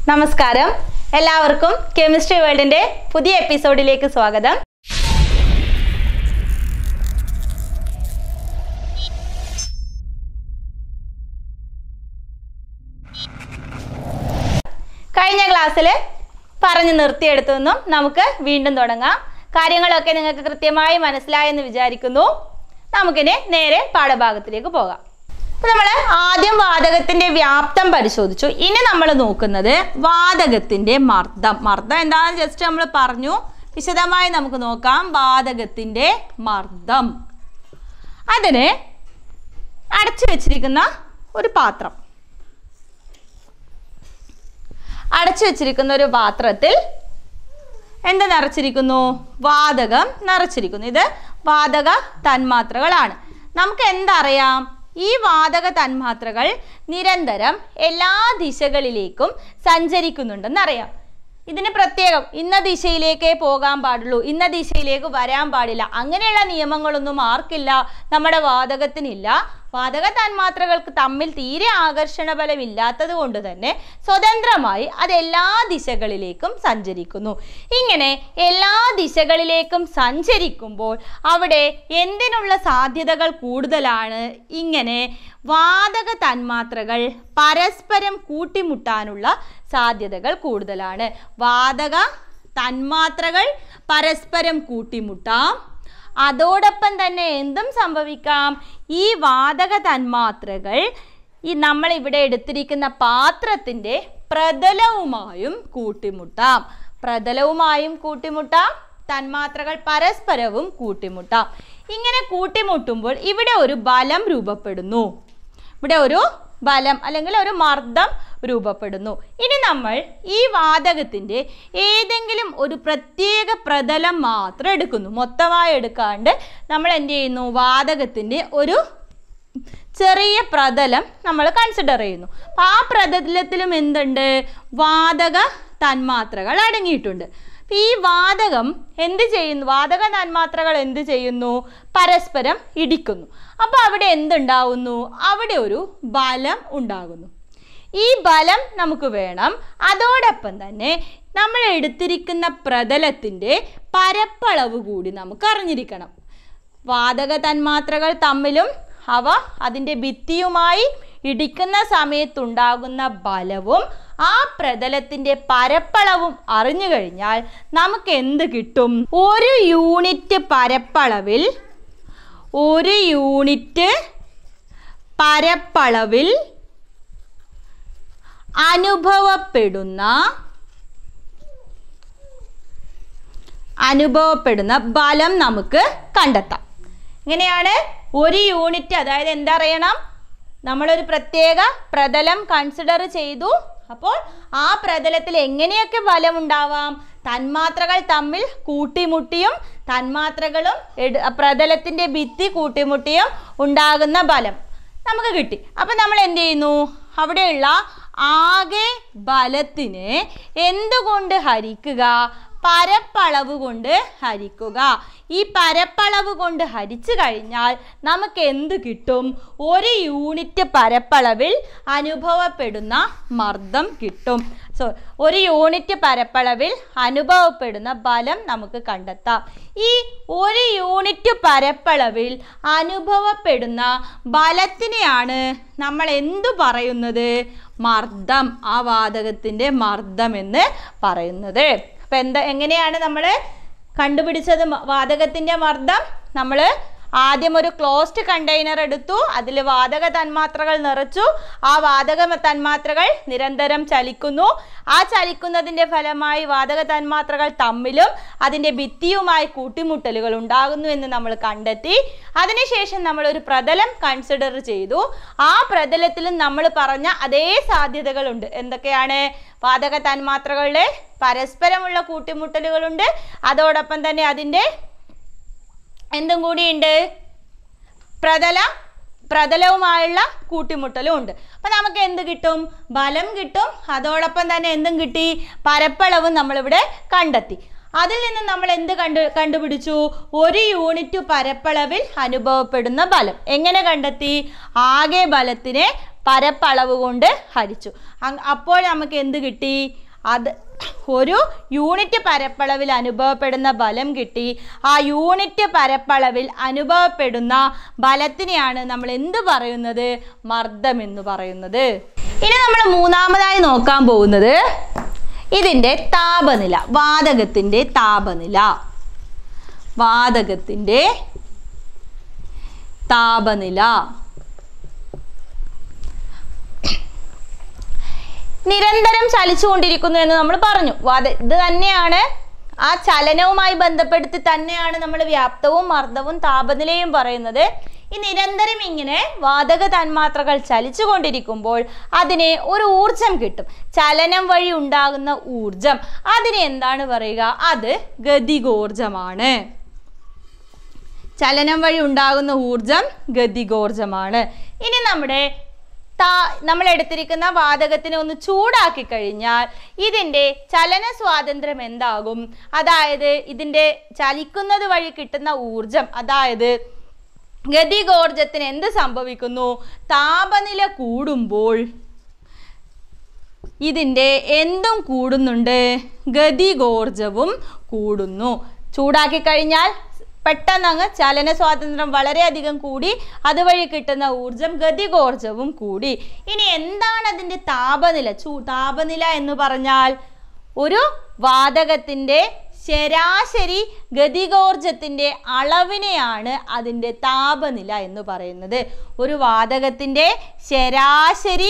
നമസ്കാരം എല്ലാവർക്കും കെമിസ്ട്രി വേൾഡിന്റെ പുതിയ എപ്പിസോഡിലേക്ക് സ്വാഗതം കഴിഞ്ഞ ക്ലാസ്സിൽ പറഞ്ഞു നിർത്തിയെടുത്തു നിന്നും നമുക്ക് വീണ്ടും തുടങ്ങാം കാര്യങ്ങളൊക്കെ നിങ്ങൾക്ക് കൃത്യമായി മനസ്സിലായെന്ന് വിചാരിക്കുന്നു നമുക്കിനി നേരെ പാഠഭാഗത്തിലേക്ക് പോകാം അപ്പൊ നമ്മൾ ആദ്യം വാതകത്തിന്റെ വ്യാപ്തം പരിശോധിച്ചു ഇനി നമ്മൾ നോക്കുന്നത് വാതകത്തിന്റെ മർദ്ദം മർദ്ദം എന്താണെന്ന് ജസ്റ്റ് നമ്മൾ പറഞ്ഞു വിശദമായി നമുക്ക് നോക്കാം വാതകത്തിന്റെ മർദ്ദം അതിന് അടച്ചു വെച്ചിരിക്കുന്ന ഒരു പാത്രം അടച്ചു വെച്ചിരിക്കുന്ന ഒരു പാത്രത്തിൽ എന്ത് നിറച്ചിരിക്കുന്നു വാതകം നിറച്ചിരിക്കുന്നു ഇത് വാതക തന്മാത്രകളാണ് നമുക്ക് എന്തറിയാം ഈ വാതക തന്മാത്രകൾ നിരന്തരം എല്ലാ ദിശകളിലേക്കും സഞ്ചരിക്കുന്നുണ്ടെന്നറിയാം ഇതിന് പ്രത്യേകം ഇന്ന ദിശയിലേക്കേ പോകാൻ പാടുള്ളൂ ഇന്ന ദിശയിലേക്ക് വരാൻ പാടില്ല അങ്ങനെയുള്ള നിയമങ്ങളൊന്നും ആർക്കില്ല നമ്മുടെ വാതകത്തിനില്ല വാതക തന്മാത്രകൾക്ക് തമ്മിൽ തീരെ ആകർഷണ ബലമില്ലാത്തത് കൊണ്ട് തന്നെ സ്വതന്ത്രമായി അത് എല്ലാ ദിശകളിലേക്കും സഞ്ചരിക്കുന്നു ഇങ്ങനെ എല്ലാ ദിശകളിലേക്കും സഞ്ചരിക്കുമ്പോൾ അവിടെ എന്തിനുള്ള സാധ്യതകൾ കൂടുതലാണ് ഇങ്ങനെ വാതക തന്മാത്രകൾ പരസ്പരം കൂട്ടിമുട്ടാനുള്ള സാധ്യതകൾ കൂടുതലാണ് വാതക തന്മാത്രകൾ പരസ്പരം കൂട്ടിമുട്ടാം അതോടൊപ്പം തന്നെ എന്തും സംഭവിക്കാം ഈ വാതക തന്മാത്രകൾ ഈ നമ്മൾ ഇവിടെ എടുത്തിരിക്കുന്ന പാത്രത്തിൻ്റെ പ്രതലവുമായും കൂട്ടിമുട്ടാം പ്രതലവുമായും കൂട്ടിമുട്ടാം തന്മാത്രകൾ പരസ്പരവും കൂട്ടിമുട്ടാം ഇങ്ങനെ കൂട്ടിമുട്ടുമ്പോൾ ഇവിടെ ഒരു ബലം രൂപപ്പെടുന്നു ഇവിടെ ഒരു ബലം അല്ലെങ്കിൽ ഒരു മർദ്ദം രൂപപ്പെടുന്നു ഇനി നമ്മൾ ഈ വാതകത്തിൻ്റെ ഏതെങ്കിലും ഒരു പ്രത്യേക പ്രതലം മാത്രം എടുക്കുന്നു മൊത്തമായി എടുക്കാണ്ട് നമ്മൾ എന്ത് ചെയ്യുന്നു വാതകത്തിൻ്റെ ഒരു ചെറിയ പ്രതലം നമ്മൾ കൺസിഡർ ചെയ്യുന്നു അപ്പം ആ പ്രതലത്തിലും എന്തുണ്ട് വാതക തന്മാത്രകൾ അടങ്ങിയിട്ടുണ്ട് അപ്പം ഈ വാതകം എന്ത് ചെയ്യുന്നു വാതക തന്മാത്രകൾ എന്ത് ചെയ്യുന്നു പരസ്പരം ഇടിക്കുന്നു അപ്പോൾ അവിടെ എന്തുണ്ടാവുന്നു അവിടെ ഒരു ബലം ഉണ്ടാകുന്നു ഈ ബലം നമുക്ക് വേണം അതോടൊപ്പം തന്നെ നമ്മൾ എടുത്തിരിക്കുന്ന പ്രതലത്തിൻ്റെ പരപ്പളവ് കൂടി നമുക്ക് അറിഞ്ഞിരിക്കണം വാതക തന്മാത്രകൾ തമ്മിലും അവ അതിൻ്റെ ഭിത്തിയുമായി ഇടിക്കുന്ന സമയത്തുണ്ടാകുന്ന ബലവും ആ പ്രതലത്തിൻ്റെ പരപ്പളവും അറിഞ്ഞു കഴിഞ്ഞാൽ നമുക്ക് എന്ത് കിട്ടും ഒരു യൂണിറ്റ് പരപ്പളവിൽ ഒരു യൂണിറ്റ് പരപ്പളവിൽ അനുഭവപ്പെടുന്ന അനുഭവപ്പെടുന്ന ബലം നമുക്ക് കണ്ടെത്താം ഇങ്ങനെയാണ് ഒരു യൂണിറ്റ് അതായത് എന്തറിയണം നമ്മളൊരു പ്രത്യേക പ്രതലം കൺസിഡർ ചെയ്തു അപ്പോൾ ആ പ്രതലത്തിൽ എങ്ങനെയൊക്കെ ബലം ഉണ്ടാവാം തന്മാത്രകൾ തമ്മിൽ കൂട്ടിമുട്ടിയും തന്മാത്രകളും എട് പ്രതലത്തിൻ്റെ ഭിത്തി കൂട്ടിമുട്ടിയും ഉണ്ടാകുന്ന ബലം നമുക്ക് കിട്ടി അപ്പം നമ്മൾ എന്ത് ചെയ്യുന്നു അവിടെയുള്ള ആകെ ബലത്തിനെ എന്തുകൊണ്ട് ഹരിക്കുക പരപ്പളവ് കൊണ്ട് ഹരിക്കുക ഈ പരപ്പളവ് കൊണ്ട് ഹരിച്ചു കഴിഞ്ഞാൽ നമുക്ക് എന്ത് കിട്ടും ഒരു യൂണിറ്റ് പരപ്പളവിൽ അനുഭവപ്പെടുന്ന മർദ്ദം കിട്ടും സോ ഒരു യൂണിറ്റ് പരപ്പളവിൽ അനുഭവപ്പെടുന്ന ബലം നമുക്ക് കണ്ടെത്താം ഈ ഒരു യൂണിറ്റ് പരപ്പളവിൽ അനുഭവപ്പെടുന്ന ബലത്തിനെയാണ് നമ്മൾ എന്തു പറയുന്നത് മർദ്ദം ആ വാതകത്തിൻ്റെ മർദ്ദം എന്ന് പറയുന്നത് അപ്പം എന്താ എങ്ങനെയാണ് നമ്മൾ കണ്ടുപിടിച്ചത് വാതകത്തിൻ്റെ മർദ്ദം നമ്മൾ ആദ്യം ഒരു ക്ലോസ്ഡ് കണ്ടെയ്നർ എടുത്തു അതിൽ വാതക തന്മാത്രകൾ നിറച്ചു ആ വാതക തന്മാത്രകൾ നിരന്തരം ചലിക്കുന്നു ആ ചലിക്കുന്നതിൻ്റെ ഫലമായി വാതക തന്മാത്രകൾ തമ്മിലും അതിൻ്റെ ഭിത്തിയുമായി കൂട്ടിമുട്ടലുകൾ ഉണ്ടാകുന്നു എന്ന് നമ്മൾ കണ്ടെത്തി അതിനുശേഷം നമ്മൾ ഒരു പ്രതലം കൺസിഡർ ചെയ്തു ആ പ്രതലത്തിലും നമ്മൾ പറഞ്ഞ അതേ സാധ്യതകളുണ്ട് എന്തൊക്കെയാണ് വാതക തന്മാത്രകളുടെ പരസ്പരമുള്ള കൂട്ടിമുട്ടലുകളുണ്ട് അതോടൊപ്പം തന്നെ അതിൻ്റെ എന്തും കൂടിയുണ്ട് പ്രതല പ്രതലവുമായുള്ള കൂട്ടിമുട്ടലും ഉണ്ട് അപ്പം നമുക്ക് എന്ത് കിട്ടും ബലം കിട്ടും അതോടൊപ്പം തന്നെ എന്തും കിട്ടി പരപ്പളവും നമ്മളിവിടെ കണ്ടെത്തി അതിൽ നിന്ന് നമ്മൾ എന്ത് കണ്ടു കണ്ടുപിടിച്ചു ഒരു യൂണിറ്റ് പരപ്പളവിൽ അനുഭവപ്പെടുന്ന ബലം എങ്ങനെ കണ്ടെത്തി ആകെ ബലത്തിനെ പരപ്പളവ് കൊണ്ട് ഹരിച്ചു അങ്- അപ്പോൾ നമുക്ക് എന്ത് കിട്ടി അത് ഒരു യൂണിറ്റ് പരപ്പളവിൽ അനുഭവപ്പെടുന്ന ബലം കിട്ടി ആ യൂണിറ്റ് പരപ്പളവിൽ അനുഭവപ്പെടുന്ന ബലത്തിനെയാണ് നമ്മൾ എന്ത് പറയുന്നത് മർദ്ദം എന്ന് പറയുന്നത് ഇനി നമ്മൾ മൂന്നാമതായി നോക്കാൻ പോകുന്നത് ഇതിൻ്റെ താപനില വാതകത്തിൻ്റെ താപനില വാതകത്തിൻ്റെ താപനില നിരന്തരം ചലിച്ചുകൊണ്ടിരിക്കുന്നു എന്ന് നമ്മൾ പറഞ്ഞു വാത ഇത് തന്നെയാണ് ആ ചലനവുമായി ബന്ധപ്പെടുത്തി തന്നെയാണ് നമ്മൾ വ്യാപ്തവും മർദ്ദവും താപനിലയും പറയുന്നത് ഈ നിരന്തരം ഇങ്ങനെ വാതക തന്മാത്രകൾ ചലിച്ചുകൊണ്ടിരിക്കുമ്പോൾ അതിനെ ഒരു ഊർജം കിട്ടും ചലനം വഴി ഉണ്ടാകുന്ന ഊർജം അതിനെ എന്താണ് പറയുക അത് ഗതികോർജമാണ് ചലനം വഴി ഉണ്ടാകുന്ന ഊർജം ഗതികോർജമാണ് ഇനി നമ്മുടെ താ നമ്മൾ എടുത്തിരിക്കുന്ന വാതകത്തിനെ ഒന്ന് ചൂടാക്കി കഴിഞ്ഞാൽ ഇതിൻ്റെ ചലന സ്വാതന്ത്ര്യം എന്താകും അതായത് ഇതിൻ്റെ ചലിക്കുന്നത് വഴി കിട്ടുന്ന ഊർജം അതായത് ഗതികോർജത്തിന് എന്ത് സംഭവിക്കുന്നു താപനില കൂടുമ്പോൾ ഇതിൻ്റെ എന്തും കൂടുന്നുണ്ട് ഗതികോർജവും കൂടുന്നു ചൂടാക്കി കഴിഞ്ഞാൽ പെട്ടെന്ന് അങ്ങ് ചലന സ്വാതന്ത്ര്യം വളരെയധികം കൂടി അതുവഴി കിട്ടുന്ന ഊർജം ഗതികോർജവും കൂടി ഇനി എന്താണ് അതിൻ്റെ താപനില ചൂ താപനില എന്ന് പറഞ്ഞാൽ ഒരു വാതകത്തിൻ്റെ ശരാശരി ഗതികോർജത്തിൻ്റെ അളവിനെയാണ് അതിൻ്റെ താപനില എന്ന് പറയുന്നത് ഒരു വാതകത്തിൻ്റെ ശരാശരി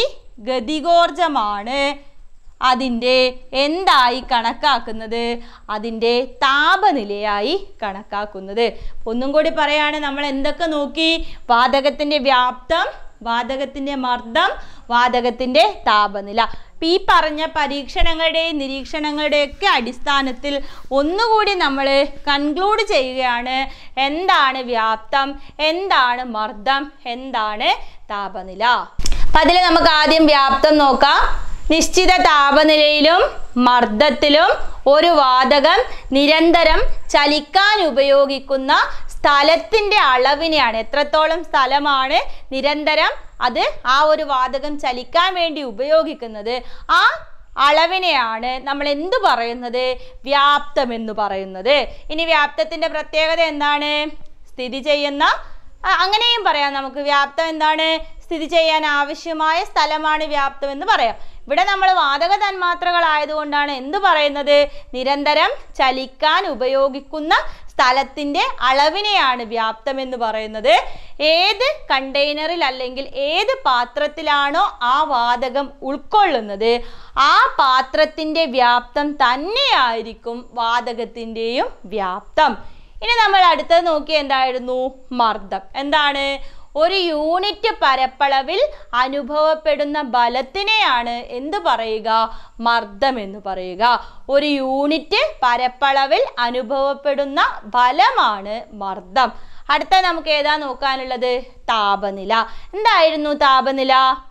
ഗതികോർജമാണ് അതിൻ്റെ എന്തായി കണക്കാക്കുന്നത് അതിൻ്റെ താപനിലയായി കണക്കാക്കുന്നത് ഒന്നും കൂടി പറയാണ് നമ്മൾ എന്തൊക്കെ നോക്കി വാതകത്തിൻ്റെ വ്യാപ്തം വാതകത്തിൻ്റെ മർദ്ദം വാതകത്തിൻ്റെ താപനില ഇപ്പം ഈ പറഞ്ഞ പരീക്ഷണങ്ങളുടെയും നിരീക്ഷണങ്ങളുടെയൊക്കെ അടിസ്ഥാനത്തിൽ ഒന്നുകൂടി നമ്മൾ കൺക്ലൂഡ് ചെയ്യുകയാണ് എന്താണ് വ്യാപ്തം എന്താണ് മർദ്ദം എന്താണ് താപനില അപ്പം അതിൽ നമുക്ക് ആദ്യം വ്യാപ്തം നോക്കാം നിശ്ചിത താപനിലയിലും മർദ്ദത്തിലും ഒരു വാതകം നിരന്തരം ചലിക്കാൻ ഉപയോഗിക്കുന്ന സ്ഥലത്തിൻ്റെ അളവിനെയാണ് എത്രത്തോളം സ്ഥലമാണ് നിരന്തരം അത് ആ ഒരു വാതകം ചലിക്കാൻ വേണ്ടി ഉപയോഗിക്കുന്നത് ആ അളവിനെയാണ് നമ്മൾ എന്ത് പറയുന്നത് വ്യാപ്തം എന്ന് പറയുന്നത് ഇനി വ്യാപ്തത്തിൻ്റെ പ്രത്യേകത എന്താണ് സ്ഥിതി ചെയ്യുന്ന ആ, അങ്ങനെയും പറയാം നമുക്ക് വ്യാപ്തം എന്താണ് സ്ഥിതി ചെയ്യാൻ ആവശ്യമായ സ്ഥലമാണ് വ്യാപ്തം എന്ന് പറയാം ഇവിടെ നമ്മൾ വാതക തന്മാത്രകളായതുകൊണ്ടാണ് എന്ത് പറയുന്നത് നിരന്തരം ചലിക്കാൻ ഉപയോഗിക്കുന്ന സ്ഥലത്തിൻ്റെ അളവിനെയാണ് വ്യാപ്തം എന്ന് പറയുന്നത് ഏത് കണ്ടെയ്നറിൽ അല്ലെങ്കിൽ ഏത് പാത്രത്തിലാണോ ആ വാതകം ഉൾക്കൊള്ളുന്നത് ആ പാത്രത്തിൻ്റെ വ്യാപ്തം തന്നെയായിരിക്കും വാതകത്തിൻ്റെയും വ്യാപ്തം ഇനി നമ്മൾ അടുത്തത് നോക്കി എന്തായിരുന്നു മർദ്ദം എന്താണ് ഒരു യൂണിറ്റ് പരപ്പളവിൽ അനുഭവപ്പെടുന്ന ബലത്തിനെയാണ് എന്ത് പറയുക മർദ്ദം എന്ന് പറയുക ഒരു യൂണിറ്റ് പരപ്പളവിൽ അനുഭവപ്പെടുന്ന ബലമാണ് മർദ്ദം അടുത്ത നമുക്ക് ഏതാ നോക്കാനുള്ളത് താപനില എന്തായിരുന്നു താപനില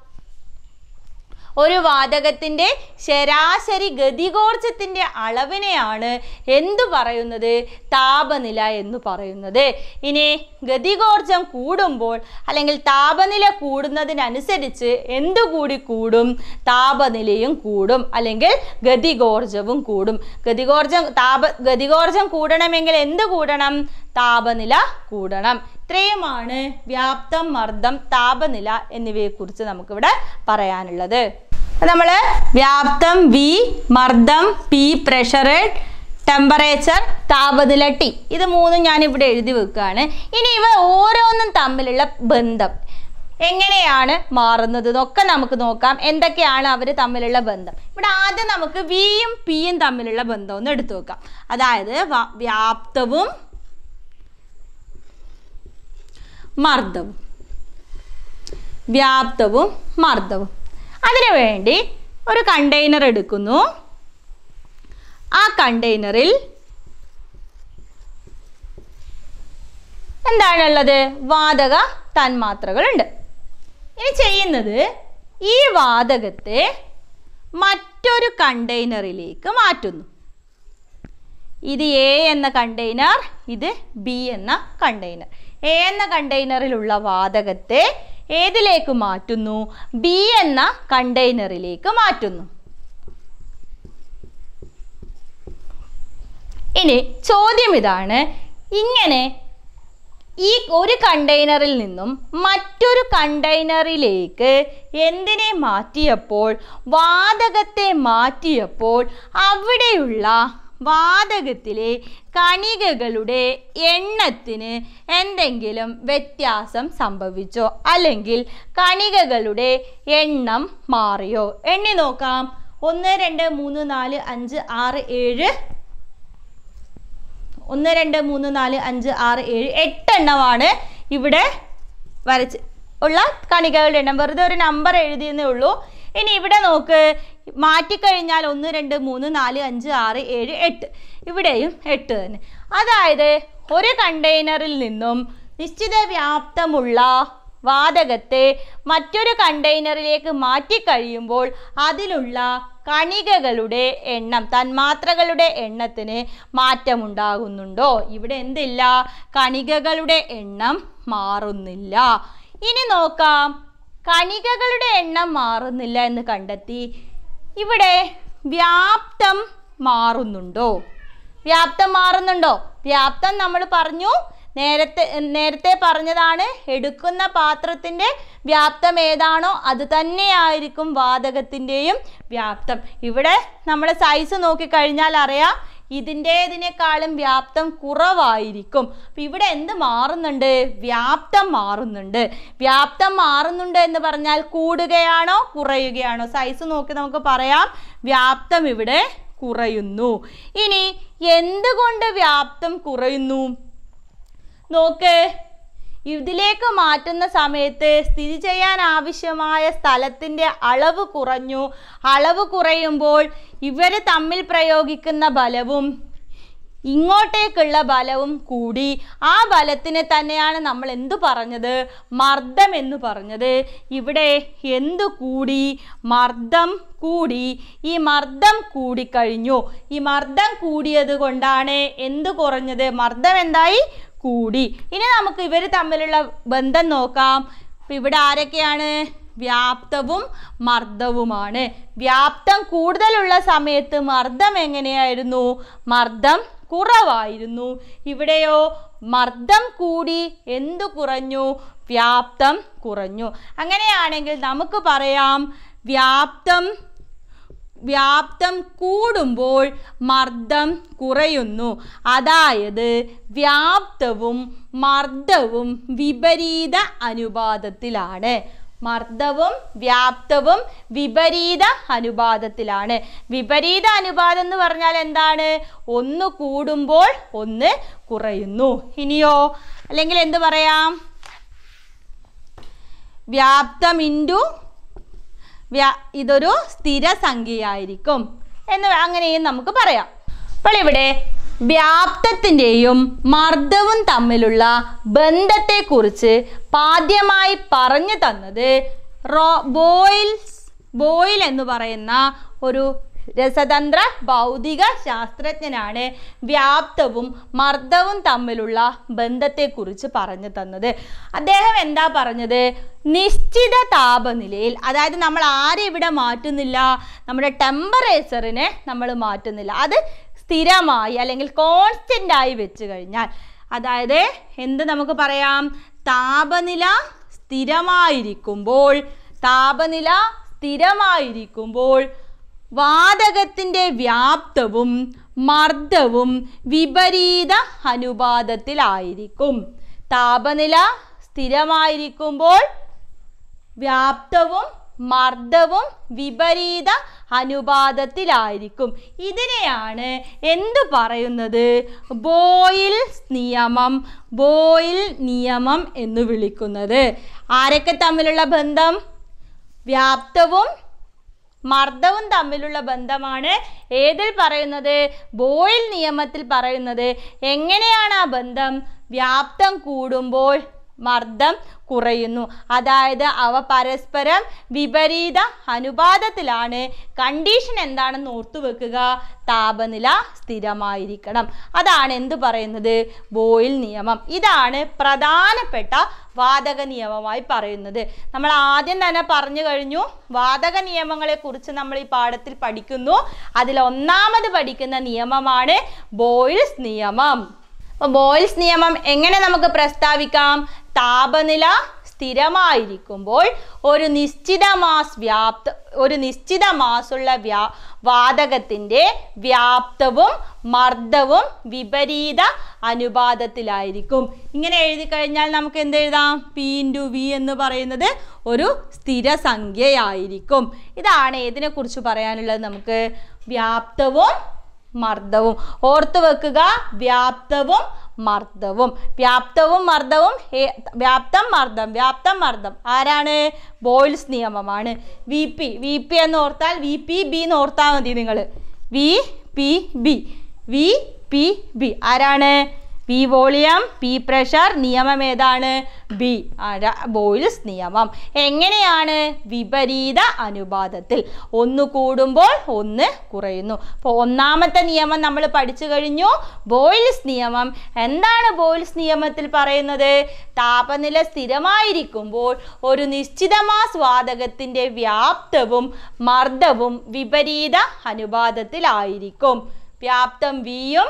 ഒരു വാതകത്തിൻ്റെ ശരാശരി ഗതികോർജത്തിൻ്റെ അളവിനെയാണ് എന്തു പറയുന്നത് താപനില എന്ന് പറയുന്നത് ഇനി ഗതികോർജം കൂടുമ്പോൾ അല്ലെങ്കിൽ താപനില കൂടുന്നതിനനുസരിച്ച് എന്തു കൂടി കൂടും താപനിലയും കൂടും അല്ലെങ്കിൽ ഗതികോർജവും കൂടും ഗതികോർജം താപ ഗതികോർജം കൂടണമെങ്കിൽ എന്ത് കൂടണം താപനില കൂടണം ഇത്രയുമാണ് വ്യാപ്തം മർദ്ദം താപനില എന്നിവയെക്കുറിച്ച് നമുക്കിവിടെ പറയാനുള്ളത് നമ്മൾ വ്യാപ്തം വി മർദ്ദം പി പ്രഷർ ടെമ്പറേച്ചർ താപനില ടി ഇത് മൂന്നും ഞാൻ ഇവിടെ എഴുതി വെക്കുകയാണ് ഇനി ഇവ ഓരോന്നും തമ്മിലുള്ള ബന്ധം എങ്ങനെയാണ് മാറുന്നത് എന്നൊക്കെ നമുക്ക് നോക്കാം എന്തൊക്കെയാണ് അവർ തമ്മിലുള്ള ബന്ധം ഇവിടെ ആദ്യം നമുക്ക് വിയും പിയും തമ്മിലുള്ള ബന്ധം ഒന്ന് എടുത്തു നോക്കാം അതായത് വ- വ്യാപ്തവും മർദ്ദവും വ്യാപ്തവും മർദ്ദവും അതിനു വേണ്ടി ഒരു കണ്ടെയ്നർ എടുക്കുന്നു ആ കണ്ടെയ്നറിൽ എന്താണുള്ളത് വാതക തന്മാത്രകളുണ്ട് ഇനി ചെയ്യുന്നത് ഈ വാതകത്തെ മറ്റൊരു കണ്ടെയ്നറിലേക്ക് മാറ്റുന്നു ഇത് എ എന്ന കണ്ടെയ്നർ ഇത് ബി എന്ന കണ്ടെയ്നർ എ എന്ന കണ്ടെയ്നറിലുള്ള വാതകത്തെ ഏതിലേക്ക് മാറ്റുന്നു ബി എന്ന കണ്ടെയ്നറിലേക്ക് മാറ്റുന്നു ഇനി ചോദ്യം ഇതാണ് ഇങ്ങനെ ഈ ഒരു കണ്ടെയ്നറിൽ നിന്നും മറ്റൊരു കണ്ടെയ്നറിലേക്ക് എന്തിനെ മാറ്റിയപ്പോൾ വാതകത്തെ മാറ്റിയപ്പോൾ അവിടെയുള്ള വാതകത്തിലെ കണികകളുടെ എണ്ണത്തിന് എന്തെങ്കിലും വ്യത്യാസം സംഭവിച്ചോ അല്ലെങ്കിൽ കണികകളുടെ എണ്ണം മാറിയോ എണ്ണി നോക്കാം ഒന്ന് രണ്ട് മൂന്ന് നാല് അഞ്ച് ആറ് ഏഴ് ഒന്ന് രണ്ട് മൂന്ന് നാല് അഞ്ച് ആറ് ഏഴ് എട്ട് എണ്ണമാണ് ഇവിടെ വരച്ച് ഉള്ള കണികകളുടെ എണ്ണം വെറുതെ ഒരു നമ്പർ എഴുതിയെന്നേ ഉള്ളൂ ഇനി ഇവിടെ നോക്ക് മാറ്റിക്കഴിഞ്ഞാൽ ഒന്ന് രണ്ട് മൂന്ന് നാല് അഞ്ച് ആറ് ഏഴ് എട്ട് ഇവിടെയും എട്ട് തന്നെ അതായത് ഒരു കണ്ടെയ്നറിൽ നിന്നും നിശ്ചിത വ്യാപ്തമുള്ള വാതകത്തെ മറ്റൊരു കണ്ടെയ്നറിലേക്ക് മാറ്റിക്കഴിയുമ്പോൾ അതിലുള്ള കണികകളുടെ എണ്ണം തന്മാത്രകളുടെ എണ്ണത്തിന് മാറ്റമുണ്ടാകുന്നുണ്ടോ ഇവിടെ എന്തില്ല കണികകളുടെ എണ്ണം മാറുന്നില്ല ഇനി നോക്കാം കണികകളുടെ എണ്ണം മാറുന്നില്ല എന്ന് കണ്ടെത്തി ഇവിടെ വ്യാപ്തം മാറുന്നുണ്ടോ വ്യാപ്തം മാറുന്നുണ്ടോ വ്യാപ്തം നമ്മൾ പറഞ്ഞു നേരത്തെ നേരത്തെ പറഞ്ഞതാണ് എടുക്കുന്ന പാത്രത്തിൻ്റെ വ്യാപ്തം ഏതാണോ അത് തന്നെയായിരിക്കും വാതകത്തിൻ്റെയും വ്യാപ്തം ഇവിടെ നമ്മൾ സൈസ് നോക്കിക്കഴിഞ്ഞാൽ അറിയാം ഇതിൻ്റേതിനേക്കാളും വ്യാപ്തം കുറവായിരിക്കും അപ്പം ഇവിടെ എന്ത് മാറുന്നുണ്ട് വ്യാപ്തം മാറുന്നുണ്ട് വ്യാപ്തം മാറുന്നുണ്ട് എന്ന് പറഞ്ഞാൽ കൂടുകയാണോ കുറയുകയാണോ സൈസ് നോക്കി നമുക്ക് പറയാം വ്യാപ്തം ഇവിടെ കുറയുന്നു ഇനി എന്തുകൊണ്ട് വ്യാപ്തം കുറയുന്നു നോക്ക് ഇതിലേക്ക് മാറ്റുന്ന സമയത്ത് സ്ഥിതി ചെയ്യാൻ ആവശ്യമായ സ്ഥലത്തിൻ്റെ അളവ് കുറഞ്ഞു അളവ് കുറയുമ്പോൾ ഇവർ തമ്മിൽ പ്രയോഗിക്കുന്ന ബലവും ഇങ്ങോട്ടേക്കുള്ള ബലവും കൂടി ആ ബലത്തിനെ തന്നെയാണ് നമ്മൾ എന്തു പറഞ്ഞത് മർദ്ദം എന്ന് പറഞ്ഞത് ഇവിടെ എന്തു കൂടി മർദ്ദം കൂടി ഈ മർദ്ദം കൂടിക്കഴിഞ്ഞു ഈ മർദ്ദം കൂടിയത് കൊണ്ടാണ് എന്ത് കുറഞ്ഞത് മർദ്ദം എന്തായി കൂടി ഇനി നമുക്ക് ഇവർ തമ്മിലുള്ള ബന്ധം നോക്കാം ഇപ്പം ഇവിടെ ആരൊക്കെയാണ് വ്യാപ്തവും മർദ്ദവുമാണ് വ്യാപ്തം കൂടുതലുള്ള സമയത്ത് മർദ്ദം എങ്ങനെയായിരുന്നു മർദ്ദം കുറവായിരുന്നു ഇവിടെയോ മർദ്ദം കൂടി എന്തു കുറഞ്ഞു വ്യാപ്തം കുറഞ്ഞു അങ്ങനെയാണെങ്കിൽ നമുക്ക് പറയാം വ്യാപ്തം വ്യാപ്തം കൂടുമ്പോൾ മർദ്ദം കുറയുന്നു അതായത് വ്യാപ്തവും മർദ്ദവും വിപരീത അനുപാതത്തിലാണ് മർദ്ദവും വ്യാപ്തവും വിപരീത അനുപാതത്തിലാണ് വിപരീത അനുപാതം എന്ന് പറഞ്ഞാൽ എന്താണ് ഒന്ന് കൂടുമ്പോൾ ഒന്ന് കുറയുന്നു ഇനിയോ അല്ലെങ്കിൽ എന്ത് പറയാം വ്യാപ്തം ഇൻറ്റു വ്യാ ഇതൊരു സ്ഥിരസംഖ്യയായിരിക്കും എന്ന് അങ്ങനെയും നമുക്ക് പറയാം അപ്പോൾ ഇവിടെ വ്യാപ്തത്തിൻ്റെയും മർദ്ദവും തമ്മിലുള്ള ബന്ധത്തെക്കുറിച്ച് പാദ്യമായി പറഞ്ഞു തന്നത് റോ ബോയിൽസ് ബോയിൽ എന്ന് പറയുന്ന ഒരു രസതന്ത്ര ഭൗതിക ശാസ്ത്രജ്ഞനാണ് വ്യാപ്തവും മർദ്ദവും തമ്മിലുള്ള ബന്ധത്തെക്കുറിച്ച് പറഞ്ഞു തന്നത് അദ്ദേഹം എന്താ പറഞ്ഞത് നിശ്ചിത താപനിലയിൽ അതായത് നമ്മൾ ആരും ഇവിടെ മാറ്റുന്നില്ല നമ്മുടെ ടെമ്പറേച്ചറിനെ നമ്മൾ മാറ്റുന്നില്ല അത് സ്ഥിരമായി അല്ലെങ്കിൽ കോൺസ്റ്റൻ്റ് ആയി വെച്ച് കഴിഞ്ഞാൽ അതായത് എന്ത് നമുക്ക് പറയാം താപനില സ്ഥിരമായിരിക്കുമ്പോൾ താപനില സ്ഥിരമായിരിക്കുമ്പോൾ വാതകത്തിൻ്റെ വ്യാപ്തവും മർദ്ദവും വിപരീത അനുപാതത്തിലായിരിക്കും താപനില സ്ഥിരമായിരിക്കുമ്പോൾ വ്യാപ്തവും മർദ്ദവും വിപരീത അനുപാതത്തിലായിരിക്കും ഇതിനെയാണ് എന്തു പറയുന്നത് ബോയിൽസ് നിയമം ബോയിൽ നിയമം എന്ന് വിളിക്കുന്നത് ആരൊക്കെ തമ്മിലുള്ള ബന്ധം വ്യാപ്തവും മർദ്ദവും തമ്മിലുള്ള ബന്ധമാണ് ഏതിൽ പറയുന്നത് ബോയിൽ നിയമത്തിൽ പറയുന്നത് എങ്ങനെയാണ് ആ ബന്ധം വ്യാപ്തം കൂടുമ്പോൾ മർദ്ദം കുറയുന്നു അതായത് അവ പരസ്പരം വിപരീത അനുപാതത്തിലാണ് കണ്ടീഷൻ എന്താണെന്ന് ഓർത്തു വെക്കുക താപനില സ്ഥിരമായിരിക്കണം അതാണ് എന്ത് പറയുന്നത് ബോയിൽ നിയമം ഇതാണ് പ്രധാനപ്പെട്ട വാതക നിയമമായി പറയുന്നത് നമ്മൾ ആദ്യം തന്നെ പറഞ്ഞു കഴിഞ്ഞു വാതക നിയമങ്ങളെ കുറിച്ച് നമ്മൾ ഈ പാഠത്തിൽ പഠിക്കുന്നു അതിൽ ഒന്നാമത് പഠിക്കുന്ന നിയമമാണ് ബോയിൽസ് നിയമം അപ്പോൾ ബോയിൽസ് നിയമം എങ്ങനെ നമുക്ക് പ്രസ്താവിക്കാം താപനില സ്ഥിരമായിരിക്കുമ്പോൾ ഒരു നിശ്ചിത മാസ് വ്യാപ്ത ഒരു നിശ്ചിത മാസുള്ള വ്യാ വാതകത്തിൻ്റെ വ്യാപ്തവും മർദ്ദവും വിപരീത അനുപാതത്തിലായിരിക്കും ഇങ്ങനെ എഴുതി കഴിഞ്ഞാൽ നമുക്ക് എന്ത് എഴുതാം പി ഇൻറ്റു വി എന്ന് പറയുന്നത് ഒരു സ്ഥിരസംഖ്യയായിരിക്കും ഇതാണ് ഏതിനെ കുറിച്ച് പറയാനുള്ളത് നമുക്ക് വ്യാപ്തവും മർദ്ദവും ഓർത്തു വെക്കുക വ്യാപ്തവും മർദ്ദവും വ്യാപ്തവും മർദ്ദവും ഏ- വ്യാപ്തം മർദ്ദം വ്യാപ്തം മർദ്ദം ആരാണ് ബോയിൽസ് നിയമമാണ് വി പി വി പി എന്ന് ഓർത്താൽ വി പി ബി എന്ന് ഓർത്താൽ മതി നിങ്ങൾ V P B V P B ആരാണ് പി വോളിയം പി പ്രഷർ നിയമം ഏതാണ് ബി ബോയിൽസ് നിയമം എങ്ങനെയാണ് വിപരീത അനുപാതത്തിൽ ഒന്ന് കൂടുമ്പോൾ ഒന്ന് കുറയുന്നു അപ്പോൾ ഒന്നാമത്തെ നിയമം നമ്മൾ പഠിച്ചു കഴിഞ്ഞു ബോയിൽസ് നിയമം എന്താണ് ബോയിൽസ് നിയമത്തിൽ പറയുന്നത് താപനില സ്ഥിരമായിരിക്കുമ്പോൾ ഒരു നിശ്ചിത മാസ് വാതകത്തിൻ്റെ വ്യാപ്തവും മർദ്ദവും വിപരീത അനുപാതത്തിലായിരിക്കും വ്യാപ്തം വിയും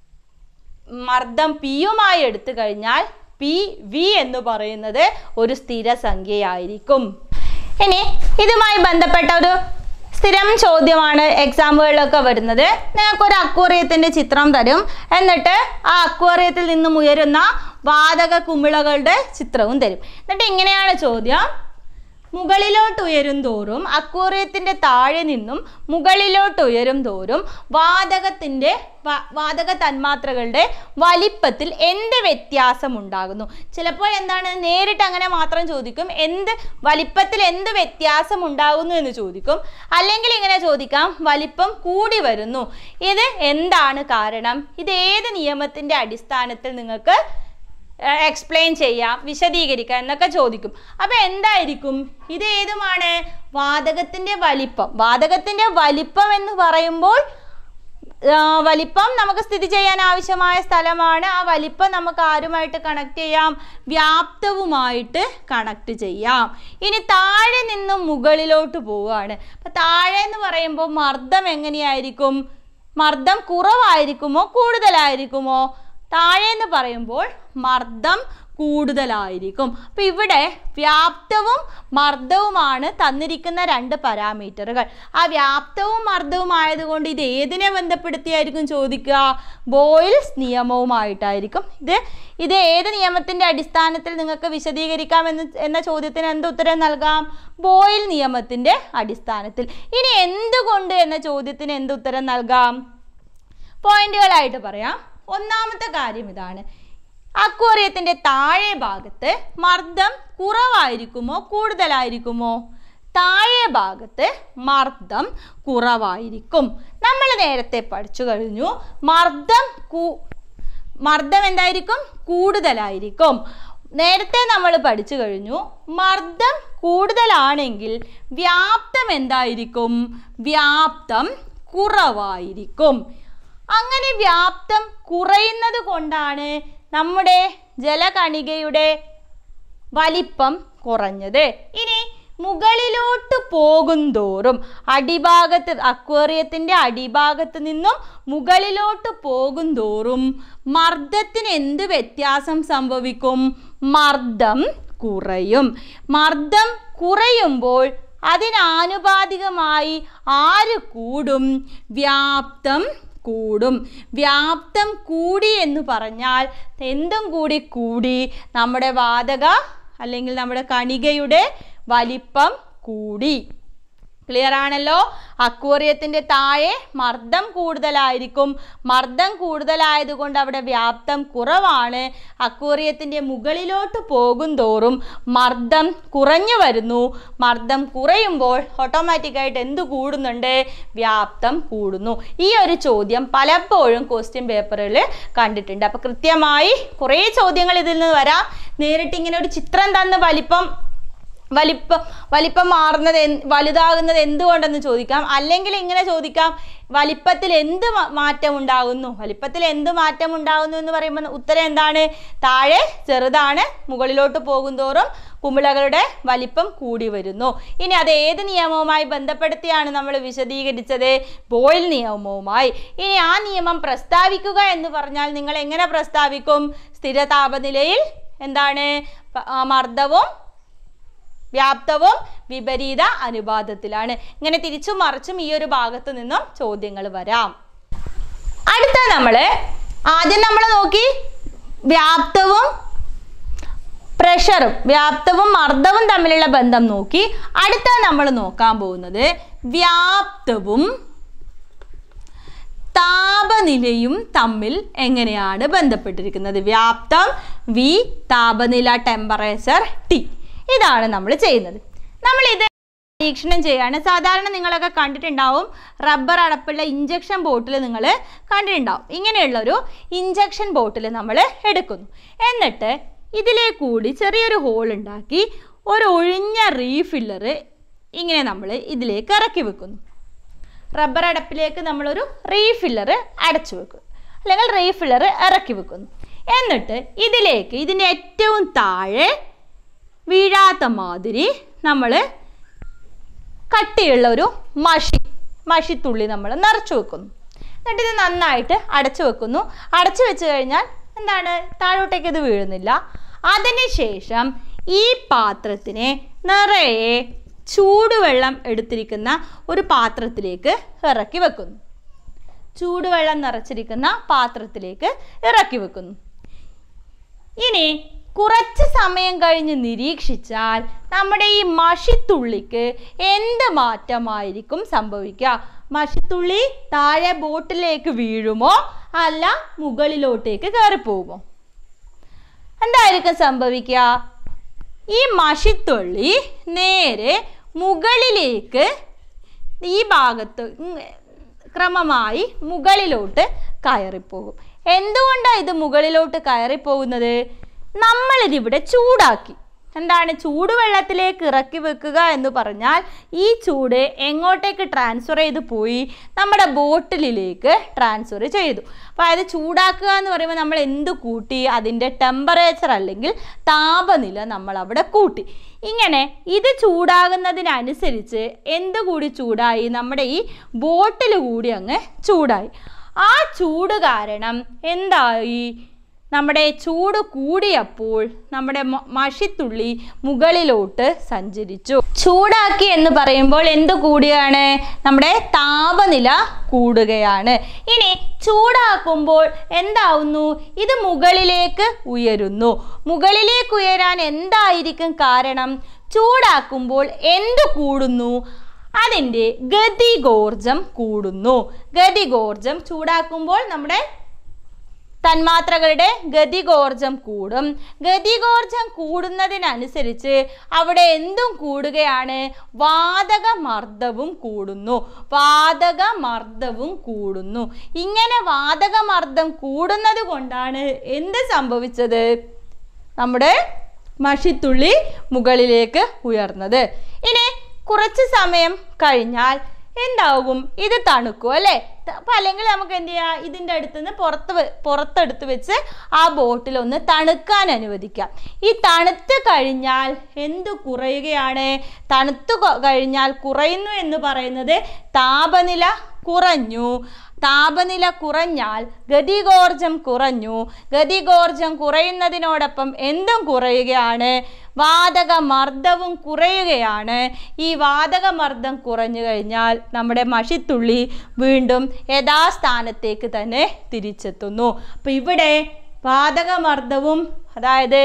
മർദ്ദം പിയുമായി എടുത്തു കഴിഞ്ഞാൽ പി വി എന്ന് പറയുന്നത് ഒരു സ്ഥിരസംഖ്യയായിരിക്കും ഇനി ഇതുമായി ബന്ധപ്പെട്ട ഒരു സ്ഥിരം ചോദ്യമാണ് എക്സാമുകളിലൊക്കെ വരുന്നത് നിങ്ങൾക്കൊരു അക്വേറിയത്തിൻ്റെ ചിത്രം തരും എന്നിട്ട് ആ അക്വേറിയത്തിൽ നിന്നും ഉയരുന്ന വാതക കുമിളകളുടെ ചിത്രവും തരും എന്നിട്ട് ഇങ്ങനെയാണ് ചോദ്യം മുകളിലോട്ട് ഉയരും തോറും അക്വേറിയത്തിൻ്റെ താഴെ നിന്നും മുകളിലോട്ട് ഉയരും തോറും വാതകത്തിൻ്റെ വ- വാതക തന്മാത്രകളുടെ വലിപ്പത്തിൽ എന്ത് വ്യത്യാസം ഉണ്ടാകുന്നു ചിലപ്പോൾ എന്താണ് നേരിട്ട് അങ്ങനെ മാത്രം ചോദിക്കും എന്ത് വലിപ്പത്തിൽ എന്ത് വ്യത്യാസം ഉണ്ടാകുന്നു എന്ന് ചോദിക്കും അല്ലെങ്കിൽ ഇങ്ങനെ ചോദിക്കാം വലിപ്പം കൂടി വരുന്നു ഇത് എന്താണ് കാരണം ഇത് ഏത് നിയമത്തിൻ്റെ അടിസ്ഥാനത്തിൽ നിങ്ങൾക്ക് എക്സ്പ്ലെയിൻ ചെയ്യാം വിശദീകരിക്കാം എന്നൊക്കെ ചോദിക്കും അപ്പോൾ എന്തായിരിക്കും ഇത് ഏതുമാണ് വാതകത്തിൻ്റെ വലിപ്പം വാതകത്തിൻ്റെ വലിപ്പം എന്ന് പറയുമ്പോൾ ആ, വലിപ്പം നമുക്ക് സ്ഥിതി ചെയ്യാൻ ആവശ്യമായ സ്ഥലമാണ് ആ വലിപ്പം നമുക്ക് ആരുമായിട്ട് കണക്ട് ചെയ്യാം വ്യാപ്തവുമായിട്ട് കണക്ട് ചെയ്യാം ഇനി താഴെ നിന്നും മുകളിലോട്ട് പോവുകയാണ് അപ്പം താഴെ എന്ന് പറയുമ്പോൾ മർദ്ദം എങ്ങനെയായിരിക്കും മർദ്ദം കുറവായിരിക്കുമോ കൂടുതലായിരിക്കുമോ താഴെ എന്ന് പറയുമ്പോൾ മർദ്ദം കൂടുതലായിരിക്കും അപ്പം ഇവിടെ വ്യാപ്തവും മർദ്ദവുമാണ് തന്നിരിക്കുന്ന രണ്ട് പാരാമീറ്ററുകൾ ആ വ്യാപ്തവും മർദ്ദവും ആയതുകൊണ്ട് ഇത് ഏതിനെ ബന്ധപ്പെടുത്തിയായിരിക്കും ചോദിക്കുക ബോയിൽസ് നിയമവുമായിട്ടായിരിക്കും ഇത് ഇത് ഏത് നിയമത്തിൻ്റെ അടിസ്ഥാനത്തിൽ നിങ്ങൾക്ക് വിശദീകരിക്കാമെന്ന് എന്ന ചോദ്യത്തിന് എന്ത് ഉത്തരം നൽകാം ബോയിൽ നിയമത്തിൻ്റെ അടിസ്ഥാനത്തിൽ ഇനി എന്തുകൊണ്ട് എന്ന ചോദ്യത്തിന് എന്ത് ഉത്തരം നൽകാം പോയിന്റുകളായിട്ട് പറയാം ഒന്നാമത്തെ കാര്യം ഇതാണ് അക്വേറിയത്തിൻ്റെ താഴെ ഭാഗത്ത് മർദ്ദം കുറവായിരിക്കുമോ കൂടുതലായിരിക്കുമോ താഴെ ഭാഗത്ത് മർദ്ദം കുറവായിരിക്കും നമ്മൾ നേരത്തെ പഠിച്ചു കഴിഞ്ഞു മർദ്ദം കൂ മർദ്ദം എന്തായിരിക്കും കൂടുതലായിരിക്കും നേരത്തെ നമ്മൾ പഠിച്ചു കഴിഞ്ഞു മർദ്ദം കൂടുതലാണെങ്കിൽ വ്യാപ്തം എന്തായിരിക്കും വ്യാപ്തം കുറവായിരിക്കും അങ്ങനെ വ്യാപ്തം കുറയുന്നത് കൊണ്ടാണ് നമ്മുടെ ജലകണികയുടെ വലിപ്പം കുറഞ്ഞത് ഇനി മുകളിലോട്ട് പോകുന്തോറും അടിഭാഗത്ത് അക്വേറിയത്തിൻ്റെ അടിഭാഗത്ത് നിന്നും മുകളിലോട്ട് പോകുന്തോറും മർദ്ദത്തിന് എന്ത് വ്യത്യാസം സംഭവിക്കും മർദ്ദം കുറയും മർദ്ദം കുറയുമ്പോൾ അതിനാനുപാതികമായി ആര് കൂടും വ്യാപ്തം കൂടും വ്യാപ്തം കൂടി എന്ന് പറഞ്ഞാൽ എന്തും കൂടി കൂടി നമ്മുടെ വാതക അല്ലെങ്കിൽ നമ്മുടെ കണികയുടെ വലിപ്പം കൂടി ക്ലിയർ ആണല്ലോ അക്വേറിയത്തിന്റെ താഴെ മർദ്ദം കൂടുതലായിരിക്കും മർദ്ദം കൂടുതലായതുകൊണ്ട് അവിടെ വ്യാപ്തം കുറവാണ് അക്വേറിയത്തിന്റെ മുകളിലോട്ട് പോകും തോറും മർദ്ദം കുറഞ്ഞു വരുന്നു മർദ്ദം കുറയുമ്പോൾ ഓട്ടോമാറ്റിക്കായിട്ട് എന്ത് കൂടുന്നുണ്ട് വ്യാപ്തം കൂടുന്നു ഈ ഒരു ചോദ്യം പലപ്പോഴും ക്വസ്റ്റ്യൻ പേപ്പറിൽ കണ്ടിട്ടുണ്ട് അപ്പോൾ കൃത്യമായി കുറേ ചോദ്യങ്ങൾ ഇതിൽ നിന്ന് വരാം നേരിട്ട് ഇങ്ങനെ ഒരു ചിത്രം തന്ന് വലിപ്പം വലിപ്പം വലിപ്പം മാറുന്നത് എന്ത് വലുതാകുന്നത് എന്തുകൊണ്ടെന്ന് ചോദിക്കാം അല്ലെങ്കിൽ ഇങ്ങനെ ചോദിക്കാം വലിപ്പത്തിൽ എന്ത് മാ- മാറ്റം ഉണ്ടാകുന്നു വലിപ്പത്തിൽ എന്ത് മാറ്റം ഉണ്ടാകുന്നു എന്ന് പറയുമ്പോൾ ഉത്തരം എന്താണ് താഴെ ചെറുതാണ് മുകളിലോട്ട് പോകുന്തോറും കുമിളകളുടെ വലിപ്പം കൂടി വരുന്നു ഇനി അത് ഏത് നിയമവുമായി ബന്ധപ്പെടുത്തിയാണ് നമ്മൾ വിശദീകരിച്ചത് ബോയിൽ നിയമവുമായി ഇനി ആ നിയമം പ്രസ്താവിക്കുക എന്ന് പറഞ്ഞാൽ നിങ്ങൾ എങ്ങനെ പ്രസ്താവിക്കും സ്ഥിര താപനിലയിൽ എന്താണ് പ- ആ, മർദ്ദവും വ്യാപ്തവും വിപരീത അനുപാതത്തിലാണ് ഇങ്ങനെ തിരിച്ചും മറിച്ചും ഈ ഒരു ഭാഗത്ത് നിന്നും ചോദ്യങ്ങൾ വരാം അടുത്ത നമ്മൾ ആദ്യം നമ്മൾ നോക്കി വ്യാപ്തവും പ്രഷറും വ്യാപ്തവും മർദ്ദവും തമ്മിലുള്ള ബന്ധം നോക്കി അടുത്ത നമ്മൾ നോക്കാൻ പോകുന്നത് വ്യാപ്തവും താപനിലയും തമ്മിൽ എങ്ങനെയാണ് ബന്ധപ്പെട്ടിരിക്കുന്നത് വ്യാപ്തം വി താപനില ടെമ്പറേച്ചർ ടി ഇതാണ് നമ്മൾ ചെയ്യുന്നത് നമ്മൾ ഇത് പരീക്ഷണം ചെയ്യാണ് സാധാരണ നിങ്ങളൊക്കെ കണ്ടിട്ടുണ്ടാവും റബ്ബർ അടപ്പുള്ള ഇഞ്ചക്ഷൻ ബോട്ടിൽ നിങ്ങൾ കണ്ടിട്ടുണ്ടാവും ഇങ്ങനെയുള്ളൊരു ഇഞ്ചക്ഷൻ ബോട്ടിൽ നമ്മൾ എടുക്കുന്നു എന്നിട്ട് ഇതിലേ കൂടി ചെറിയൊരു ഹോൾ ഉണ്ടാക്കി ഒരു ഒഴിഞ്ഞ റീഫില്ലർ ഇങ്ങനെ നമ്മൾ ഇതിലേക്ക് ഇറക്കി വെക്കുന്നു റബ്ബർ അടപ്പിലേക്ക് നമ്മളൊരു റീഫില്ലർ അടച്ചു വെക്കും അല്ലെങ്കിൽ റീഫില്ലർ ഇറക്കി വെക്കുന്നു എന്നിട്ട് ഇതിലേക്ക് ഇതിൻ്റെ ഏറ്റവും താഴെ വീഴാത്ത മാതിരി നമ്മൾ കട്ടിയുള്ള ഒരു മഷി മഷിത്തുള്ളി നമ്മൾ നിറച്ചു വെക്കുന്നു എന്നിട്ട് ഇത് നന്നായിട്ട് അടച്ചു വെക്കുന്നു അടച്ചു വെച്ച് കഴിഞ്ഞാൽ എന്താണ് താഴോട്ടേക്ക് ഇത് വീഴുന്നില്ല അതിനുശേഷം ഈ പാത്രത്തിനെ നിറയെ ചൂടുവെള്ളം എടുത്തിരിക്കുന്ന ഒരു പാത്രത്തിലേക്ക് ഇറക്കി വെക്കുന്നു ചൂടുവെള്ളം നിറച്ചിരിക്കുന്ന പാത്രത്തിലേക്ക് ഇറക്കി വെക്കുന്നു ഇനി കുറച്ച് സമയം കഴിഞ്ഞ് നിരീക്ഷിച്ചാൽ നമ്മുടെ ഈ മഷിത്തുള്ളിക്ക് എന്ത് മാറ്റമായിരിക്കും സംഭവിക്കുക മഷിത്തുള്ളി താഴെ ബോട്ടിലേക്ക് വീഴുമോ അല്ല മുകളിലോട്ടേക്ക് കയറിപ്പോകുമോ എന്തായിരിക്കും സംഭവിക്കുക ഈ മഷിത്തുള്ളി നേരെ മുകളിലേക്ക് ഈ ഭാഗത്ത് ഇങ് ക്രമമായി മുകളിലോട്ട് കയറിപ്പോകും എന്തുകൊണ്ടാണ് ഇത് മുകളിലോട്ട് കയറിപ്പോകുന്നത് നമ്മളിതിവിടെ ചൂടാക്കി എന്താണ് ചൂടുവെള്ളത്തിലേക്ക് ഇറക്കി വെക്കുക എന്ന് പറഞ്ഞാൽ ഈ ചൂട് എങ്ങോട്ടേക്ക് ട്രാൻസ്ഫർ ചെയ്ത് പോയി നമ്മുടെ ബോട്ടിലിലേക്ക് ട്രാൻസ്ഫർ ചെയ്തു അപ്പോൾ അതായത് ചൂടാക്കുക എന്ന് പറയുമ്പോൾ നമ്മൾ എന്ത് കൂട്ടി അതിൻ്റെ ടെമ്പറേച്ചർ അല്ലെങ്കിൽ താപനില നമ്മൾ അവിടെ കൂട്ടി ഇങ്ങനെ ഇത് ചൂടാകുന്നതിനനുസരിച്ച് എന്ത് കൂടി ചൂടായി നമ്മുടെ ഈ ബോട്ടിൽ കൂടി അങ്ങ് ചൂടായി ആ ചൂട് കാരണം എന്തായി നമ്മുടെ ചൂട് കൂടിയപ്പോൾ നമ്മുടെ മ- മഷിത്തുള്ളി മുകളിലോട്ട് സഞ്ചരിച്ചു ചൂടാക്കി എന്ന് പറയുമ്പോൾ എന്ത് കൂടിയാണ് നമ്മുടെ താപനില കൂടുകയാണ് ഇനി ചൂടാക്കുമ്പോൾ എന്താവുന്നു ഇത് മുകളിലേക്ക് ഉയരുന്നു മുകളിലേക്ക് ഉയരാൻ എന്തായിരിക്കും കാരണം ചൂടാക്കുമ്പോൾ എന്ത് കൂടുന്നു അതിൻ്റെ ഗതികോർജം കൂടുന്നു ഗതികോർജം ചൂടാക്കുമ്പോൾ നമ്മുടെ തന്മാത്രകളുടെ ഗതികോർജം കൂടും ഗതികോർജം കൂടുന്നതിനനുസരിച്ച് അവിടെ എന്തും കൂടുകയാണ് വാതക മർദ്ദവും കൂടുന്നു വാതക മർദ്ദവും കൂടുന്നു ഇങ്ങനെ വാതക മർദ്ദം കൂടുന്നത് കൊണ്ടാണ് എന്ത് സംഭവിച്ചത് നമ്മുടെ മഷിത്തുള്ളി മുകളിലേക്ക് ഉയർന്നത് ഇനി കുറച്ച് സമയം കഴിഞ്ഞാൽ എന്താകും ഇത് തണുക്കും അല്ലേ ത- അപ്പൊ അല്ലെങ്കിൽ നമുക്ക് എന്ത് ചെയ്യാം ഇതിൻ്റെ അടുത്ത് നിന്ന് പുറത്ത് വെ- പുറത്തെടുത്ത് വെച്ച് ആ ബോട്ടിൽ ഒന്ന് തണുക്കാൻ അനുവദിക്കാം ഈ തണുത്ത് കഴിഞ്ഞാൽ എന്ത് കുറയുകയാണ് തണുത്ത് കൊ- കഴിഞ്ഞാൽ കുറയുന്നു എന്ന് പറയുന്നത് താപനില കുറഞ്ഞു താപനില കുറഞ്ഞാൽ ഗതികോർജം കുറഞ്ഞു ഗതികോർജം കുറയുന്നതിനോടൊപ്പം എന്തും കുറയുകയാണ് വാതക മർദ്ദവും കുറയുകയാണ് ഈ വാതക മർദ്ദം കുറഞ്ഞു കഴിഞ്ഞാൽ നമ്മുടെ മഷിത്തുള്ളി വീണ്ടും യഥാസ്ഥാനത്തേക്ക് തന്നെ തിരിച്ചെത്തുന്നു അപ്പം ഇവിടെ വാതകമർദ്ദവും അതായത്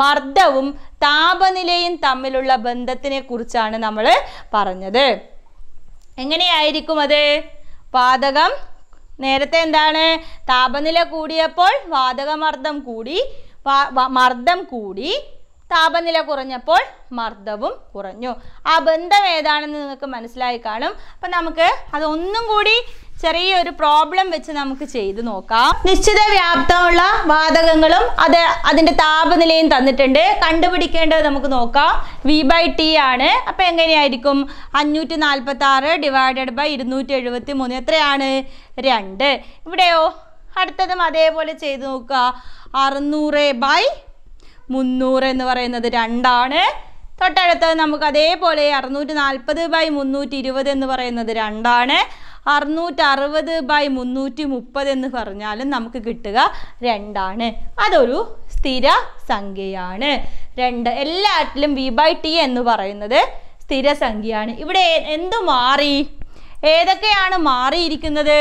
മർദ്ദവും താപനിലയും തമ്മിലുള്ള ബന്ധത്തിനെ കുറിച്ചാണ് നമ്മൾ പറഞ്ഞത് എങ്ങനെയായിരിക്കും അത് വാതകം നേരത്തെ എന്താണ് താപനില കൂടിയപ്പോൾ വാതകമർദ്ദം കൂടി വാ- വ- മർദ്ദം കൂടി താപനില കുറഞ്ഞപ്പോൾ മർദ്ദവും കുറഞ്ഞു ആ ബന്ധം ഏതാണെന്ന് നിങ്ങൾക്ക് മനസ്സിലായി കാണും അപ്പം നമുക്ക് അത് ഒന്നും കൂടി ചെറിയൊരു പ്രോബ്ലം വെച്ച് നമുക്ക് ചെയ്തു നോക്കാം നിശ്ചിത വ്യാപ്തമുള്ള വാതകങ്ങളും അത് അതിൻ്റെ താപനിലയും തന്നിട്ടുണ്ട് കണ്ടുപിടിക്കേണ്ടത് നമുക്ക് നോക്കാം വി ബൈ ടി ആണ് അപ്പം എങ്ങനെയായിരിക്കും അഞ്ഞൂറ്റി നാൽപ്പത്തി ആറ് ഡിവൈഡഡ് ബൈ ഇരുന്നൂറ്റി എഴുപത്തി മൂന്ന് എത്രയാണ് രണ്ട് ഇവിടെയോ അടുത്തതും അതേപോലെ ചെയ്ത് നോക്കുക അറുന്നൂറ് ബൈ മുന്നൂറ് എന്ന് പറയുന്നത് രണ്ടാണ് തൊട്ടടുത്തത് നമുക്ക് അതേപോലെ അറുന്നൂറ്റി നാൽപ്പത് ബൈ മുന്നൂറ്റി ഇരുപത് എന്ന് പറയുന്നത് രണ്ടാണ് അറുന്നൂറ്റി അറുപത് ബൈ മുന്നൂറ്റി മുപ്പത് എന്ന് പറഞ്ഞാലും നമുക്ക് കിട്ടുക രണ്ടാണ് അതൊരു സ്ഥിര സംഖ്യയാണ് രണ്ട് എല്ലാറ്റിലും വി ബൈ ടി എന്ന് പറയുന്നത് സ്ഥിരസംഖ്യയാണ് ഇവിടെ എ- എന്ത് മാറി ഏതൊക്കെയാണ് മാറിയിരിക്കുന്നത്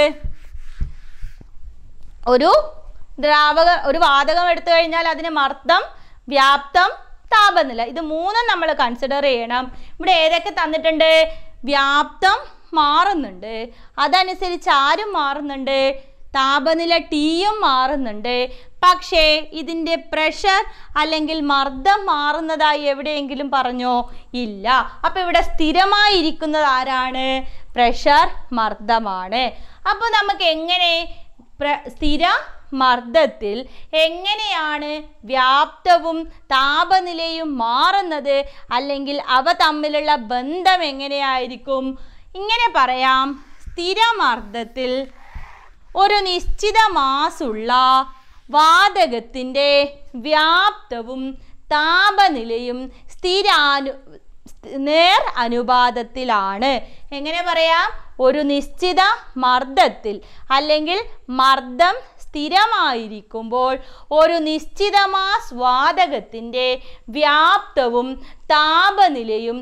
ഒരു ദ്രാവക ഒരു വാതകം എടുത്തു കഴിഞ്ഞാൽ അതിന് മർദ്ദം വ്യാപ്തം താപനില ഇത് മൂന്നും നമ്മൾ കൺസിഡർ ചെയ്യണം ഇവിടെ ഏതൊക്കെ തന്നിട്ടുണ്ട് വ്യാപ്തം മാറുന്നുണ്ട് അതനുസരിച്ച് ആരും മാറുന്നുണ്ട് താപനില ടിയും മാറുന്നുണ്ട് പക്ഷേ ഇതിൻ്റെ പ്രഷർ അല്ലെങ്കിൽ മർദ്ദം മാറുന്നതായി എവിടെയെങ്കിലും പറഞ്ഞോ ഇല്ല അപ്പം ഇവിടെ സ്ഥിരമായിരിക്കുന്നത് ആരാണ് പ്രഷർ മർദ്ദമാണ് അപ്പോൾ നമുക്ക് എങ്ങനെ പ്ര സ്ഥിര മർദ്ദത്തിൽ എങ്ങനെയാണ് വ്യാപ്തവും താപനിലയും മാറുന്നത് അല്ലെങ്കിൽ അവ തമ്മിലുള്ള ബന്ധം എങ്ങനെയായിരിക്കും ഇങ്ങനെ പറയാം സ്ഥിരമർദ്ദത്തിൽ ഒരു നിശ്ചിത മാസുള്ള വാതകത്തിൻ്റെ വ്യാപ്തവും താപനിലയും സ്ഥിരാനു നേർ അനുപാതത്തിലാണ് എങ്ങനെ പറയാം ഒരു നിശ്ചിത മർദ്ദത്തിൽ അല്ലെങ്കിൽ മർദ്ദം സ്ഥിരമായിരിക്കുമ്പോൾ ഒരു നിശ്ചിത മാസ് വാതകത്തിൻ്റെ വ്യാപ്തവും താപനിലയും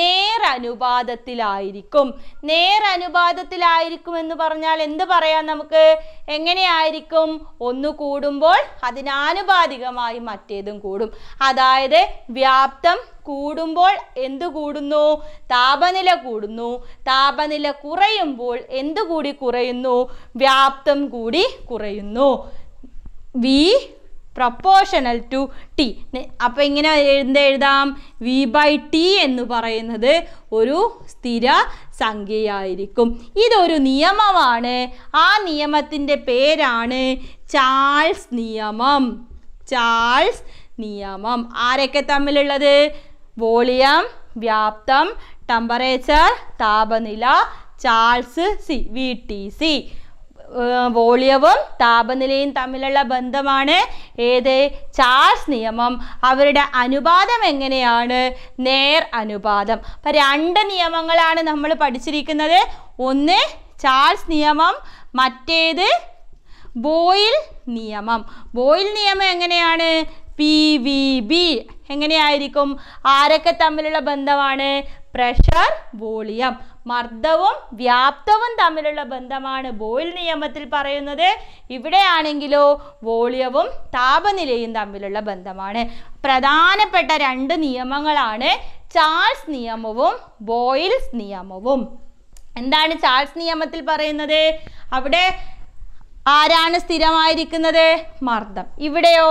നേരനുപാതത്തിലായിരിക്കും നേരനുപാതത്തിലായിരിക്കും എന്ന് പറഞ്ഞാൽ എന്ത് പറയാം നമുക്ക് എങ്ങനെയായിരിക്കും ഒന്ന് കൂടുമ്പോൾ അതിനാനുപാതികമായി മറ്റേതും കൂടും അതായത് വ്യാപ്തം കൂടുമ്പോൾ എന്ത് കൂടുന്നു താപനില കൂടുന്നു താപനില കുറയുമ്പോൾ എന്ത് കൂടി കുറയുന്നു വ്യാപ്തം കൂടി കുറയുന്നു വി പ്രപ്പോർഷണൽ ടു ടി അപ്പം ഇങ്ങനെ എന്ത് എഴുതാം വി ബൈ ടി എന്ന് പറയുന്നത് ഒരു സ്ഥിര സംഖ്യയായിരിക്കും ഇതൊരു നിയമമാണ് ആ നിയമത്തിൻ്റെ പേരാണ് ചാൾസ് നിയമം ചാൾസ് നിയമം ആരൊക്കെ തമ്മിലുള്ളത് വോളിയം വ്യാപ്തം ടെമ്പറേച്ചർ താപനില Charles C V T C വോളിയവും താപനിലയും തമ്മിലുള്ള ബന്ധമാണ് ഏത് ചാൾസ് നിയമം അവരുടെ അനുപാതം എങ്ങനെയാണ് നേർ അനുപാതം അപ്പം രണ്ട് നിയമങ്ങളാണ് നമ്മൾ പഠിച്ചിരിക്കുന്നത് ഒന്ന് ചാൾസ് നിയമം മറ്റേത് ബോയിൽ നിയമം ബോയിൽ നിയമം എങ്ങനെയാണ് പി വി ബി എങ്ങനെയായിരിക്കും ആരൊക്കെ തമ്മിലുള്ള ബന്ധമാണ് പ്രഷർ വോളിയം മർദ്ദവും വ്യാപ്തവും തമ്മിലുള്ള ബന്ധമാണ് ബോയിൽ നിയമത്തിൽ പറയുന്നത് ഇവിടെയാണെങ്കിലോ വോളിയവും താപനിലയും തമ്മിലുള്ള ബന്ധമാണ് പ്രധാനപ്പെട്ട രണ്ട് നിയമങ്ങളാണ് ചാൾസ് നിയമവും ബോയിൽസ് നിയമവും എന്താണ് ചാൾസ് നിയമത്തിൽ പറയുന്നത് അവിടെ ആരാണ് സ്ഥിരമായിരിക്കുന്നത് മർദ്ദം ഇവിടെയോ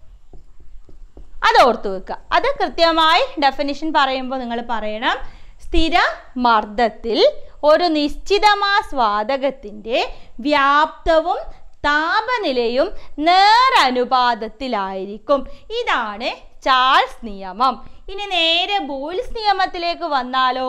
അത് ഓർത്തു വെക്കുക അത് കൃത്യമായി ഡെഫിനിഷൻ പറയുമ്പോൾ നിങ്ങൾ പറയണം സ്ഥിര മർദ്ദത്തിൽ ഒരു നിശ്ചിത മാസ് വാതകത്തിൻ്റെ വ്യാപ്തവും താപനിലയും നേരനുപാതത്തിലായിരിക്കും ഇതാണ് ചാൾസ് നിയമം ഇനി നേരെ ബോയിൽസ് നിയമത്തിലേക്ക് വന്നാലോ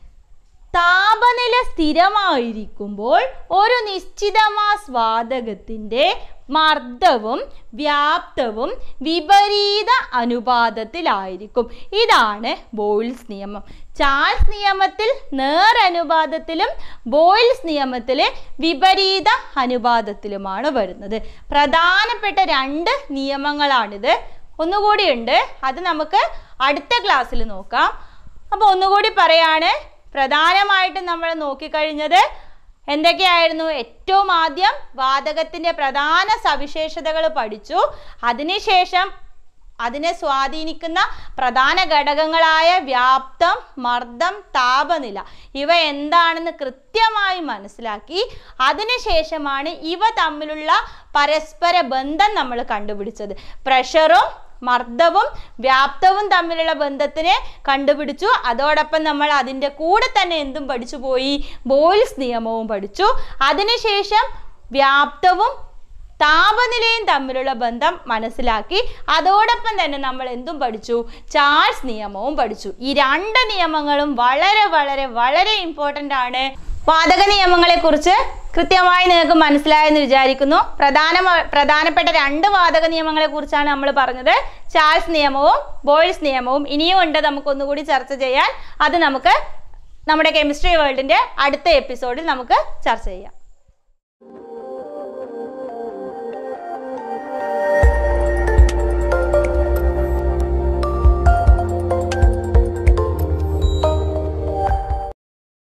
താപനില സ്ഥിരമായിരിക്കുമ്പോൾ ഒരു നിശ്ചിത മാസ് വാതകത്തിൻ്റെ മർദ്ദവും വ്യാപ്തവും വിപരീത അനുപാതത്തിലായിരിക്കും ഇതാണ് ബോയിൽസ് നിയമം ചാൾസ് നിയമത്തിൽ നേർ അനുപാതത്തിലും ബോയിൽസ് നിയമത്തിൽ വിപരീത അനുപാതത്തിലുമാണ് വരുന്നത് പ്രധാനപ്പെട്ട രണ്ട് നിയമങ്ങളാണിത് ഒന്നുകൂടിയുണ്ട് അത് നമുക്ക് അടുത്ത ക്ലാസ്സിൽ നോക്കാം അപ്പോൾ ഒന്നുകൂടി പറയാണ് പ്രധാനമായിട്ടും നമ്മൾ നോക്കിക്കഴിഞ്ഞത് എന്തൊക്കെയായിരുന്നു ഏറ്റവും ആദ്യം വാതകത്തിൻ്റെ പ്രധാന സവിശേഷതകൾ പഠിച്ചു അതിനുശേഷം അതിനെ സ്വാധീനിക്കുന്ന പ്രധാന ഘടകങ്ങളായ വ്യാപ്തം മർദ്ദം താപനില ഇവ എന്താണെന്ന് കൃത്യമായി മനസ്സിലാക്കി അതിനുശേഷമാണ് ഇവ തമ്മിലുള്ള പരസ്പര ബന്ധം നമ്മൾ കണ്ടുപിടിച്ചത് പ്രഷറും മർദ്ദവും വ്യാപ്തവും തമ്മിലുള്ള ബന്ധത്തിനെ കണ്ടുപിടിച്ചു അതോടൊപ്പം നമ്മൾ അതിൻ്റെ കൂടെ തന്നെ എന്തും പഠിച്ചു പോയി ബോയ്ൽസ് നിയമവും പഠിച്ചു അതിനുശേഷം വ്യാപ്തവും താപനിലയും തമ്മിലുള്ള ബന്ധം മനസ്സിലാക്കി അതോടൊപ്പം തന്നെ നമ്മൾ എന്തും പഠിച്ചു ചാൾസ് നിയമവും പഠിച്ചു ഈ രണ്ട് നിയമങ്ങളും വളരെ വളരെ വളരെ ഇമ്പോർട്ടൻ്റ് ആണ് വാതക നിയമങ്ങളെ കുറിച്ച് കൃത്യമായി നിങ്ങൾക്ക് മനസ്സിലായെന്ന് വിചാരിക്കുന്നു പ്രധാന പ്രധാനപ്പെട്ട രണ്ട് വാതക നിയമങ്ങളെ കുറിച്ചാണ് നമ്മൾ പറഞ്ഞത് ചാൾസ് നിയമവും ബോയ്ൽസ് നിയമവും ഇനിയും ഉണ്ട് നമുക്കൊന്നുകൂടി ചർച്ച ചെയ്യാൻ അത് നമുക്ക് നമ്മുടെ കെമിസ്ട്രി വേൾഡിൻ്റെ അടുത്ത എപ്പിസോഡിൽ നമുക്ക് ചർച്ച ചെയ്യാം